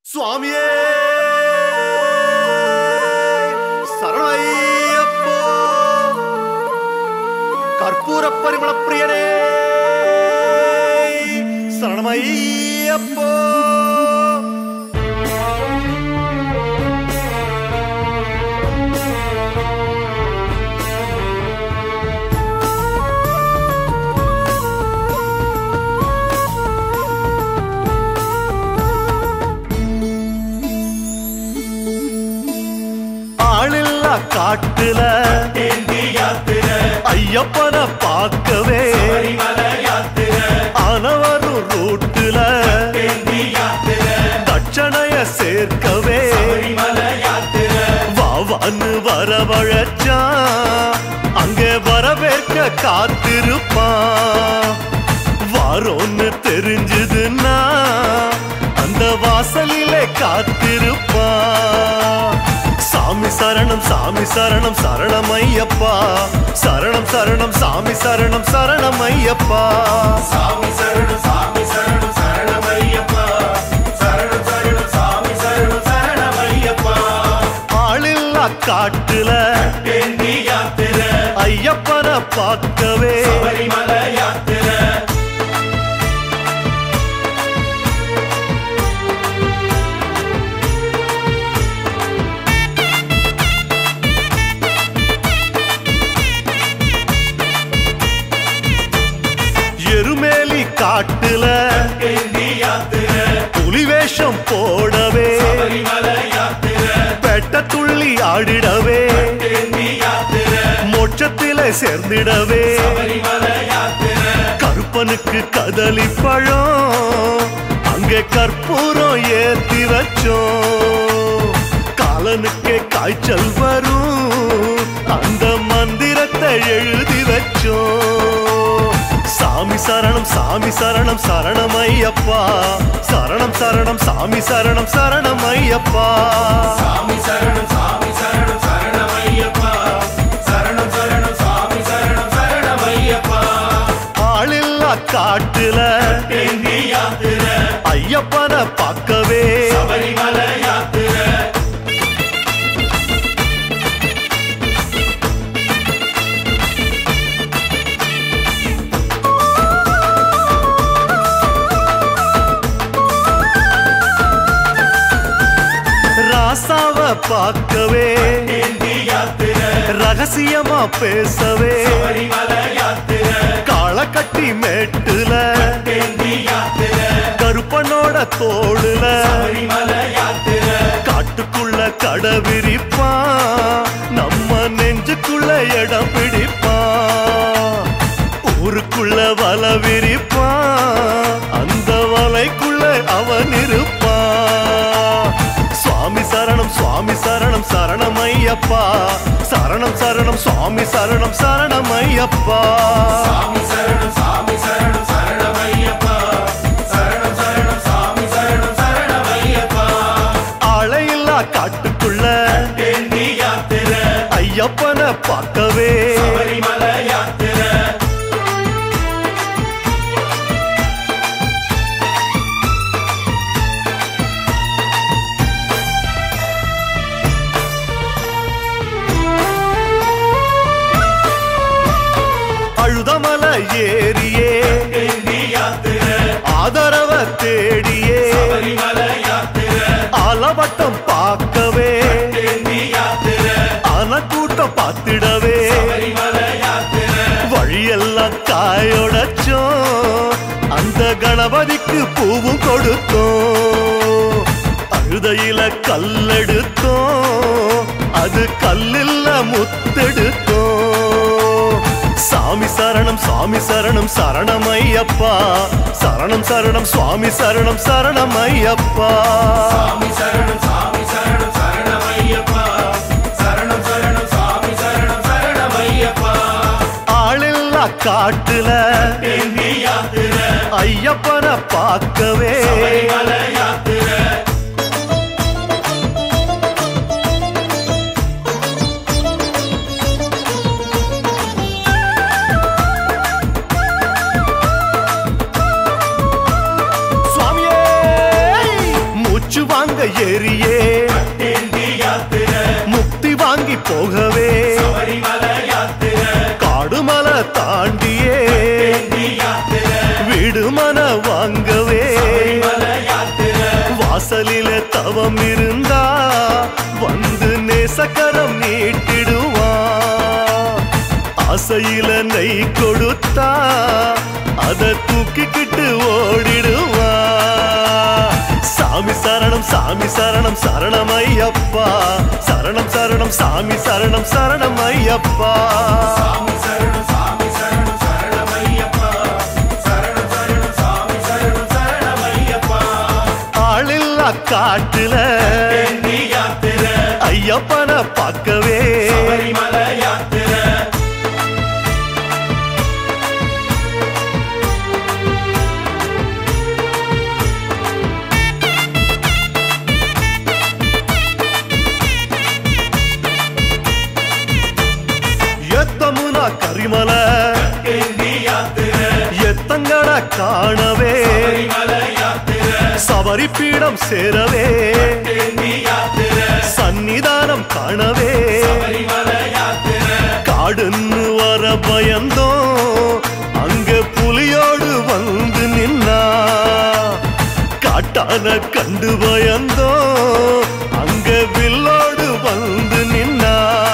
சுவாமியே சரணமையப்போ கற்பூர பரிமள பிரியனே சரணமையப்போ ஆளில்லா காட்டுல ஐயப்பன பார்க்கவே ஆனவரும் ரூட்டுல தட்சணைய சேர்க்கவே வாவான்னு வரவழைச்சான் அங்கே வரவேற்க காத்திருப்பான் வாரோன்னு தெரிஞ்சதுன்னா அந்த வாசலிலே காத்திருப்பான் சாமி சரணம் சாமி சரணம் சரணம் ஐயப்பா சரணம் சரணம் சாமி சரணம் சரணம் ஐயப்பா சாமி சரணம் சாமி சரணம் சரணம் ஐயப்பா சரணம் சரணம் சாமி சரணம் சரணம் ஐயப்பா ஆளில்லா காட்டுல தேந்தி யாத்திர ஐயப்பன பார்க்கவே சபரிமலை யாத்திர எருமேலி காட்டுல தேந்தி யாத்திர புலிவேஷம் போடவே சபரிமலை யாத்திர பெட்ட துள்ளி ஆடிடவே தேந்தி யாத்திர மோட்சத்திலே சேர்ந்திடவே சபரிமலை யாத்திர கருப்பனுக்கு கதலி பழம் அங்கே கற்பூரம் ஏத்தி வச்சோம் காலனுக்கே காய்ச்சல் வரும் அந்த மந்திரத்தை எழுதி வச்சோம் சாமி சரணம் சாமி சரணம் சரணம் ஐயப்பா சரணம் சரணம் சாமி சரணம் சரணம் ஐயப்பா சாமி சரணம் சாமி சரணம் சரணம் ஐயப்பா சரணம் சரணம் சாமி சரணம் சரணம் ஐயப்பா ஆளில்லா காட்டுல தேந்தி யாத்திர ஐயப்பன பார்க்கவே சபரிமலை யாத்திர ராசாவ பார்க்கவே தேந்தி யாத்திர ரகசியமா பேசவே சபரிமலை யாத்திர காள கட்டி மேட்டுல தேந்தி யாத்திர கருப்பனோட தோளுல சபரிமலை யாத்திர காட்டுக்குள்ள கடை விரிப்பான் நம்ம நெஞ்சுக்குள்ள இடம் பிடிப்பான் ஊருக்குள்ள வல விரிப்பான் அந்த வலைக்குள்ள அவன் இருப்பான் சுவாமி சரணம் சுவாமி சரணம் சரணம் ஐயப்பா சரணம் சரணம் சுவாமி சரணம் சரணம் ஐயப்பா சாமி சரணம் சாமி சரணம் சரணம் ஐயப்பா சரணம் சரணம் சாமி சரணம் சரணம் ஐயப்பா ஆளையில்லா காட்டுக்குள்ள தேந்தி யாத்திர ஐயப்பனை பார்க்கவே சபரிமலை யாத்திர அழுதமல ஏறியே தேந்தி யாத்திர ஆதரவ தேடியே சபரிமலை யாத்திர ஆலவட்டம் பார்க்கவே தேந்தி யாத்திர ஆன கூட்டம் பார்த்திடவே சபரிமலை யாத்திர வழியெல்லாம் காயோடச்சோம் அந்த கணபதிக்கு பூவும் கொடுத்தோம் அழுதையில கல்லெடுத்தோம் அது கல்லில்ல முத்தெடுத்தோம் சாமி சரணம் சுவாமி சரணம் சரணம் ஐயப்பா சரணம் சரணம் சுவாமி சரணம் சரணம் ஐயப்பா சாமி சரணம் சாமி சரணம் சரணம் ஐயப்பா சரணம் சரணம் சாமி சரணம் சரணம் ஐயப்பா ஆளில்லா காட்டுல தேந்தி யாத்திர ஐயப்பனை பார்க்கவே சபரிமலை யாத்திர சுவாமியே மூச்சு வாங்க நாங்க ஏறியே ஏந்தி யாத்திரை முக்தி வாங்கி போகவே சபரிமலை யாத்திரை காடுமலை தாண்டியே ஏந்தி யாத்திரை வீடு மன வாங்கவே சபரிமலை யாத்திரை வாசலில தவம் இருந்தா வந்து நேசக்கரம் நீட்டிடுவா ஆசையில நெய் கொடுத்தா அத தூக்கிக்கிட்டு ஓடிடுவா சாமி சரணம் சாமி சரணம் சரணம் ஐயப்பா சரணம் சரணம் சாமி சரணம் சரணம் ஐயப்பா சாமி சரணம் சாமி சரணம் சரணமையப்பா சரணம் சரணம் சாமி சரணம் சரணமையப்பா ஆளில்லா காட்டுல ஏந்தி யாத்திரை ஐயப்பனை பார்க்கவே சபரிமலை யாத்திரை எத்தமுனா கரிமலை ஏந்தி யாத்திரை எத்தங்கட காணவே சபரிமலை யாத்திரை சபரி பீடம் சேரவே ஏந்தி யாத்திரை சன்னிதானம் காணவே சபரிமலை யாத்திரை காடுன்னு வர பயந்தோம் அங்க புலியோடு வந்து நின்னா காட்டான கண்டு பயந்தோம் அங்க வில்லோடு வந்து நின்னா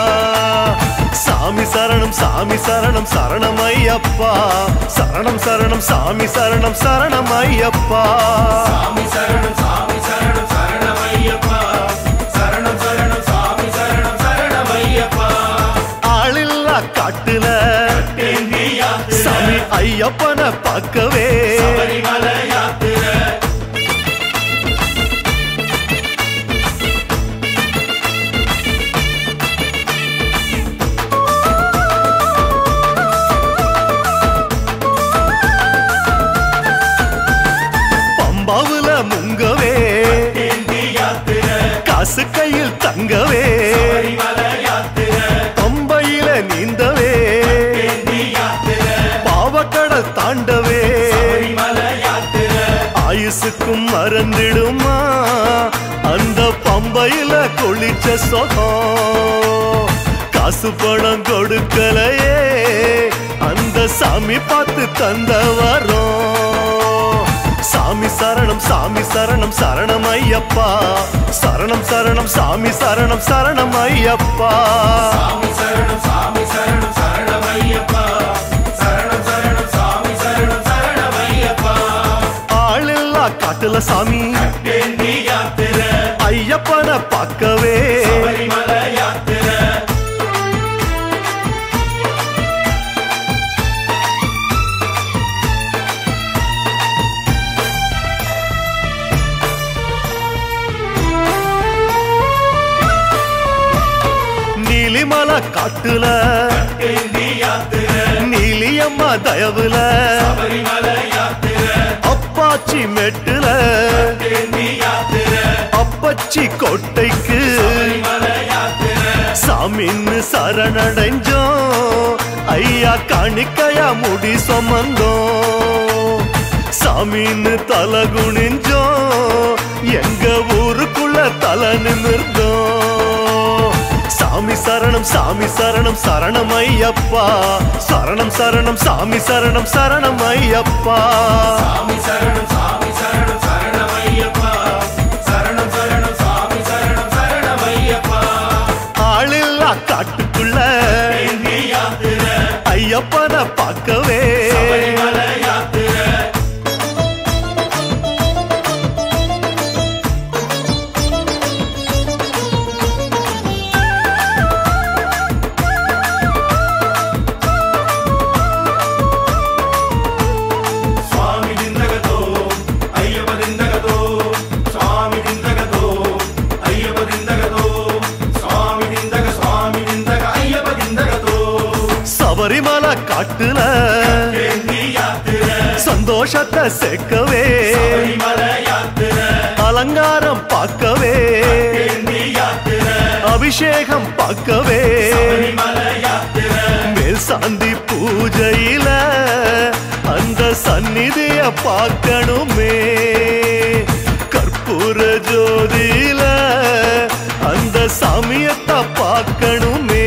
சாமி சரணம் சாமி சரணம் சரணம் ஐயப்பா சரணம் சரணம் சாமி சரணம் சரணம் ஐயப்பா சாமி சரணம் சாமி சரணம் சரணமையப்பா சரணம் சரணம் சாமி சரணம் சரணமையப்பா ஆளில்லா காட்டுல ஏந்தி யாத்திரை சாமி ஐயப்பனை பார்க்கவே சபரிமலை யாத்திரை பம்பாவுல முங்கவே ஏந்தி யாத்திரை காசு கையில் தங்கவே சபரிமலை யாத்திரை பம்பையில நீந்தவே ஏந்தி யாத்திரை பாவக்கடல் தாண்டவே சபரிமலை யாத்திரை ஆயுசுக்கும் மறந்திடுமா அந்த பம்பையில கொளிச்ச சொகம் காசு பணம் கொடுக்கலையே அந்த சாமி பார்த்து தந்த வரோம் சாமி சரணம் சாமி சரணம் சரணம் ஐயப்பா சரணம் சரணம் சாமி சரணம் சரணம் ஐயப்பா சாமி சரணம் சாமி சரணம் சரணமையப்பா சரணம் சரணம் சாமி சரணம் சரணமையப்பா ஆளில்லா காட்டுல சாமி ஏந்தி யாத்திரை ஐயப்பனை பார்க்கவே சபரிமலை யாத்திரை நீலிமலை காட்டுல ஏந்தி யாத்திரை நீலியம்மா தயவுல சபரிமலை யாத்திரை அப்பாச்சி மெட்டுல ஏந்தி யாத்திரை அப்பச்சி கோட்டைக்கு சபரிமலை யாத்திரை சாமின்னு சரணடைஞ்சோம் ஐயா காணிக்கையா முடி சுமந்தோம் சாமின்னு தலை குனிஞ்சோம் எங்க ஊருக்குள்ள தலை நிமிர்ந்தோம் சாமி சரணம் சாமி சரணம் சரணம் ஐயப்பா சரணம் சரணம் சாமி சரணம் சரணம் ஐயப்பா சாமி சரணம் சாமி சரணம் சரணமையப்பா சரணம் சரணம் சாமி சரணம் சரணமையப்பா ஆளில்லா காட்டுக்குள்ள ஏந்தி யாத்திரை ஐயப்பனை பார்க்கவே சபரிமலை யாத்திரை சுவாமி திந்தகதோ ஐயப்ப திந்தகதோ சுவாமி திந்தகதோ ஐயப்ப திந்தகதோ சுவாமி திந்தக சுவாமி திந்தக ஐயப்ப திந்தகதோ சபரிமலை காட்டுல ஏந்தி யாத்திரை சந்தோஷத்தை சேர்க்கவே சபரிமலை யாத்திரை அலங்காரம் பார்க்கவே ஏந்தி யாத்திரை அபிஷேகம் பார்க்கவே சபரிமலை யாத்திரை மேல் சாந்தி பூஜையில அந்த சந்நிதிய பார்க்கணுமே கற்பூர கற்பூர ஜோதியில அந்த சாமியத்தை பார்க்கணுமே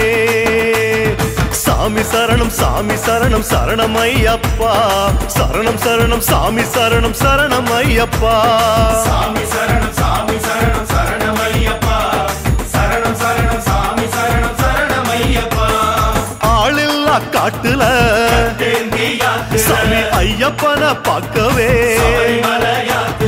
சாமி சரணம் சாமி சரணம் சரணம் ஐயப்பா சரணம் சரணம் சாமி சரணம் சரணம் ஐயப்பா சாமி சரணம் சாமி சரணம் சரணம் ஐயப்பா சரணம் சரணம் சாமி சரணம் சரணம் ஐயப்பா ஆளில்லா காட்டுல தேந்தி யாத்திரை சாமி ஐயப்பனை பார்க்கவே சபரிமலை யாத்திரை